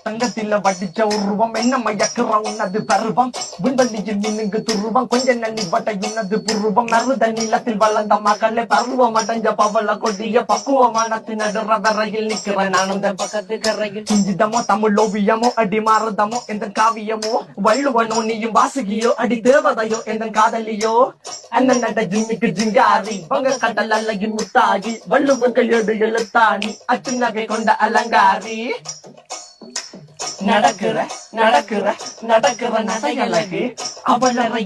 தங்கத்தில வடிச்ச உருவம் என்ன மயக்குற உன்னது பருவம் விண்வெளியில் மின்னுங்கு துருவம் கொஞ்ச நன்னி வட்ட இன்னது புருவம் மருத நிலத்தில் வளர்ந்த மகளே பருவம் அடைஞ்ச பவள கொடிய பக்குவமானத்து நடுற வரையில் நிக்கிற நானும் தன் பக்கத்து கரையில் சிஞ்சிதமோ தமிழ் ஓவியமோ அடி மாறுதமோ எந்த காவியமோ வள்ளுவனோ நீயும் வாசுகியோ அடி தேவதையோ எந்த காதலியோ அந்த நட ஜிம்மிக்கு ஜிங்காரி வங்க கடல் அல்லகின் முத்தாகி வள்ளுவன் கையெடு எழுத்தாணி அச்சு நகை கொண்ட அலங்காரி நடக்கிற நடக்கிற நடக்கிற நடையழகு அவளரை